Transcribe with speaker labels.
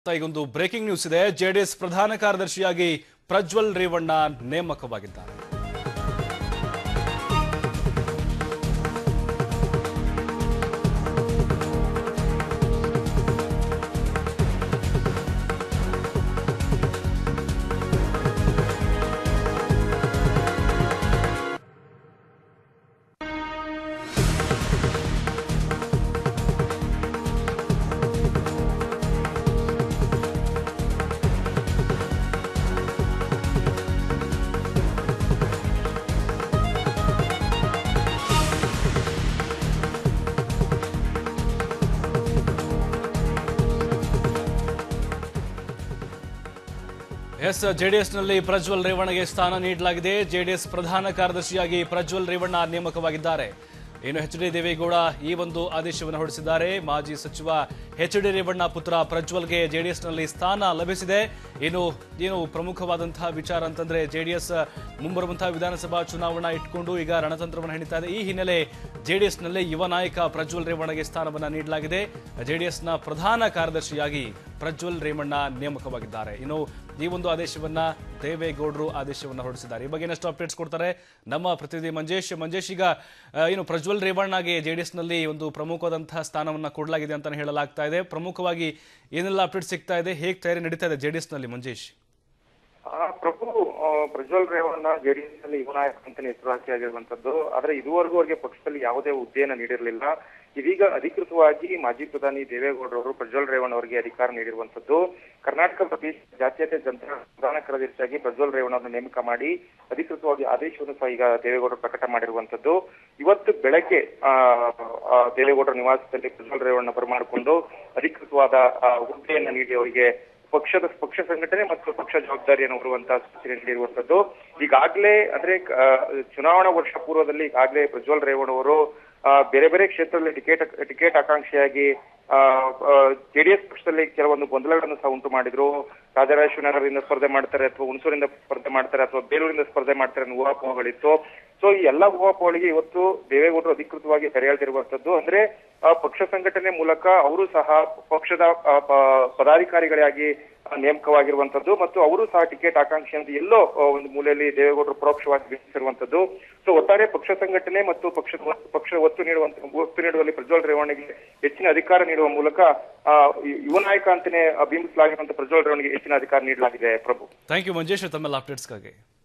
Speaker 1: ಈಗೊಂದು breaking news ಇದೆ JDS ಪ್ರಧಾನ ಕಾರ್ಯದರ್ಶಿಯಾಗಿ ಪ್ರಜ್ವಲ್ ರೇವಣ್ಣ ನೇಮಕವಾಗಿದ್ದಾರೆ ಎಸ್ ಜೆಡಿಎಸ್ನಲ್ಲಿ ಪ್ರಜ್ವಲ್ ರೇವಣ್ಣಗೆ ಸ್ಥಾನ ನೀಡಲಾಗಿದೆ ಜೆಡಿಎಸ್ ಪ್ರಧಾನ ಕಾರ್ಯದರ್ಶಿಯಾಗಿ ಪ್ರಜ್ವಲ್ ರೇವಣ್ಣ ನೇಮಕವಾಗಿದ್ದಾರೆ ಇನ್ನು ಎಚ್ ಡಿ ದೇವೇಗೌಡ ಈ ಒಂದು ಆದೇಶವನ್ನು ಹೊರಡಿಸಿದ್ದಾರೆ ಮಾಜಿ ಸಚಿವ ಎಚ್ ಡಿ ರೇವಣ್ಣ ಪುತ್ರ ಪ್ರಜ್ವಲ್ಗೆ ಜೆಡಿಎಸ್ನಲ್ಲಿ ಸ್ಥಾನ ಲಭಿಸಿದೆ ಇನ್ನು ಏನು ಪ್ರಮುಖವಾದಂತಹ ವಿಚಾರ ಅಂತಂದ್ರೆ ಜೆಡಿಎಸ್ ಮುಂಬರುವಂತಹ ವಿಧಾನಸಭಾ ಚುನಾವಣಾ ಇಟ್ಕೊಂಡು ಈಗ ರಣತಂತ್ರವನ್ನು ಹೆಣಿತಾ ಇದೆ ಈ ಹಿನ್ನೆಲೆ ಜೆಡಿಎಸ್ನಲ್ಲಿ ಯುವ ನಾಯಕ ಪ್ರಜ್ವಲ್ ರೇವಣ್ಣಗೆ ಸ್ಥಾನವನ್ನು ನೀಡಲಾಗಿದೆ ಜೆಡಿಎಸ್ನ ಪ್ರಧಾನ ಕಾರ್ಯದರ್ಶಿಯಾಗಿ ಪ್ರಜ್ವಲ್ ರೇವಣ್ಣ ನೇಮಕವಾಗಿದ್ದಾರೆ ಇನ್ನು ಈ ಒಂದು ಆದೇಶವನ್ನ ದೇವೇಗೌಡರು ಆದೇಶವನ್ನ ಹೊರಡಿಸಿದ್ದಾರೆ ಈ ಬಗ್ಗೆ ಇನ್ನಷ್ಟು ಅಪ್ಡೇಟ್ಸ್ ಕೊಡ್ತಾರೆ ನಮ್ಮ ಪ್ರತಿನಿಧಿ ಮಂಜೇಶ್ ಮಂಜೇಶ್ ಈಗ ಆ, ಏನು ಪ್ರಜ್ವಲ್ ರೇವಣ್ಣಗೆ ಜೆಡಿಎಸ್ ನಲ್ಲಿ ಒಂದು ಪ್ರಮುಖವಾದಂತಹ ಸ್ಥಾನವನ್ನ ಕೊಡಲಾಗಿದೆ ಅಂತ ಹೇಳಲಾಗ್ತಾ ಇದೆ ಪ್ರಮುಖವಾಗಿ ಏನೆಲ್ಲ ಅಪ್ಡೇಟ್ ಸಿಗ್ತಾ ಇದೆ ಹೇಗೆ ತಯಾರಿ ನಡೀತಾ ಇದೆ ಜೆಡಿಎಸ್ ನಲ್ಲಿ ಮಂಜೇಶ್
Speaker 2: ಆ, ಪ್ರಭು ಆ, ಪ್ರಜ್ವಲ್ ರೇವಣ್ಣ ಜೆಡಿಎಸ್ ನಲ್ಲಿ ಯುವ ನಾಯಕ ಅಂತ ಹೆಸರುವಾಸಿಯಾಗಿರುವಂತದ್ದು ಆದ್ರೆ ಇದುವರೆಗೂ ಅವರಿಗೆ ಪಕ್ಷದಲ್ಲಿ ಯಾವುದೇ ಹುದ್ದೆಯನ್ನು ನೀಡಿರಲಿಲ್ಲ ಇದೀಗ ಅಧಿಕೃತವಾಗಿ ಮಾಜಿ ಪ್ರಧಾನಿ ದೇವೇಗೌಡರವರು ಪ್ರಜ್ವಲ್ ರೇವಣ್ಣ ಅವರಿಗೆ ಅಧಿಕಾರ ನೀಡಿರುವಂತದ್ದು ಕರ್ನಾಟಕ ಪ್ರದೇಶ ಜಾತ್ಯತೀತ ಜನತಾ ಪ್ರಧಾನ ಕಾರ್ಯದರ್ಶಿಯಾಗಿ ಪ್ರಜ್ವಲ್ ರೇವಣ್ಣ ಅವರನ್ನು ನೇಮಕ ಮಾಡಿ ಅಧಿಕೃತವಾಗಿ ಆದೇಶವನ್ನು ಸಹ ಈಗ ದೇವೇಗೌಡರು ಪ್ರಕಟ ಮಾಡಿರುವಂತದ್ದು ಇವತ್ತು ಬೆಳಗ್ಗೆ ಆ, ಆ, ದೇವೇಗೌಡರ ನಿವಾಸದಲ್ಲಿ ಪ್ರಜ್ವಲ್ ರೇವಣ್ಣ ಬರಮಾಡಿಕೊಂಡು ಅಧಿಕೃತವಾದ ಆ, ಹುದ್ದೆಯನ್ನ ನೀಡಿ ಅವರಿಗೆ ಪಕ್ಷದ ಪಕ್ಷ ಸಂಘಟನೆ ಮತ್ತು ಪಕ್ಷ ಜವಾಬ್ದಾರಿಯನ್ನು ಹೊರುವಂತಹ ಸೂಚನೆ ನೀಡಿರುವಂತದ್ದು ಈಗಾಗಲೇ ಅಂದ್ರೆ ಆ, ಚುನಾವಣಾ ವರ್ಷ ಪೂರ್ವದಲ್ಲಿ ಈಗಾಗಲೇ ಪ್ರಜ್ವಲ್ ರೇವಣ್ಣ ಅವರು ಆ, ಬೇರೆ ಬೇರೆ ಕ್ಷೇತ್ರದಲ್ಲಿ ಟಿಕೆಟ್ ಟಿಕೆಟ್ ಆಕಾಂಕ್ಷಿಯಾಗಿ ಜೆಡಿಎಸ್ ಪಕ್ಷದಲ್ಲಿ ಕೆಲವೊಂದು ಗೊಂದಲಗಳನ್ನು ಸಹ ಉಂಟು ಮಾಡಿದ್ರು ರಾಜರಾಜೇಶ್ವರನಗರದಿಂದ ಸ್ಪರ್ಧೆ ಮಾಡ್ತಾರೆ ಅಥವಾ ಹುಣಸೂರಿಂದ ಸ್ಪರ್ಧೆ ಮಾಡ್ತಾರೆ ಅಥವಾ ಬೇಲೂರಿಂದ ಸ್ಪರ್ಧೆ ಮಾಡ್ತಾರೆ ಅನ್ನೋ ಊಹಾಪೋಹಗಳಿತ್ತು ಸೊ ಈ ಎಲ್ಲಾ ಊಹಾಪೋಹಗಳಿಗೆ ಇವತ್ತು ದೇವೇಗೌಡರು ಅಧಿಕೃತವಾಗಿ ತೆರೆ ಎಳೆದಿರುವಂತದ್ದು ಅಂದ್ರೆ ಆ, ಪಕ್ಷ ಸಂಘಟನೆ ಮೂಲಕ ಅವರು ಸಹ ಪಕ್ಷದ ಆ, ಪ- ಪದಾಧಿಕಾರಿಗಳಾಗಿ ಆ, ನೇಮಕವಾಗಿರುವಂತದ್ದು ಮತ್ತು ಅವರು ಸಹ ಟಿಕೆಟ್ ಆಕಾಂಕ್ಷಿ ಅಂತ ಎಲ್ಲೋ ಆ, ಒಂದು ಮೂಲೆಯಲ್ಲಿ ದೇವೇಗೌಡರು ಪರೋಕ್ಷವಾಗಿ ಬಿಂಬಿಸಿರುವಂತದ್ದು ಸೊ ಒಟ್ಟಾರೆ ಪಕ್ಷ ಸಂಘಟನೆ ಮತ್ತು ಪಕ್ಷದ ಒತ್ತು- ಪಕ್ಷ ಒತ್ತು ನೀಡುವಂತ ಒತ್ತು ನೀಡುವಲ್ಲಿ ಪ್ರಜ್ವಲ್ ರೇವಣ್ಣಗೆ ಹೆಚ್ಚಿನ ಅಧಿಕಾರ ನೀಡುವ ಮೂಲಕ ಆ, ಯು- ಯುವ ನಾಯಕ ಅಂತಾನೆ ಬಿಂಬಿಸಲಾಗಿರುವಂತ ಪ್ರಜ್ವಲ್ ರೇವಣ್ಣಿಗೆ ಹೆಚ್ಚಿನ ಅಧಿಕಾರ ನೀಡಲಾಗಿದೆ ಪ್ರಭು
Speaker 1: ಥ್ಯಾಂಕ್ ಯು ಮಂಜೇಶ್ ತಮ್ಮೆಲ್ಲ ಅಪ್ಡೇಟ್ಸ್ಗಾಗಿ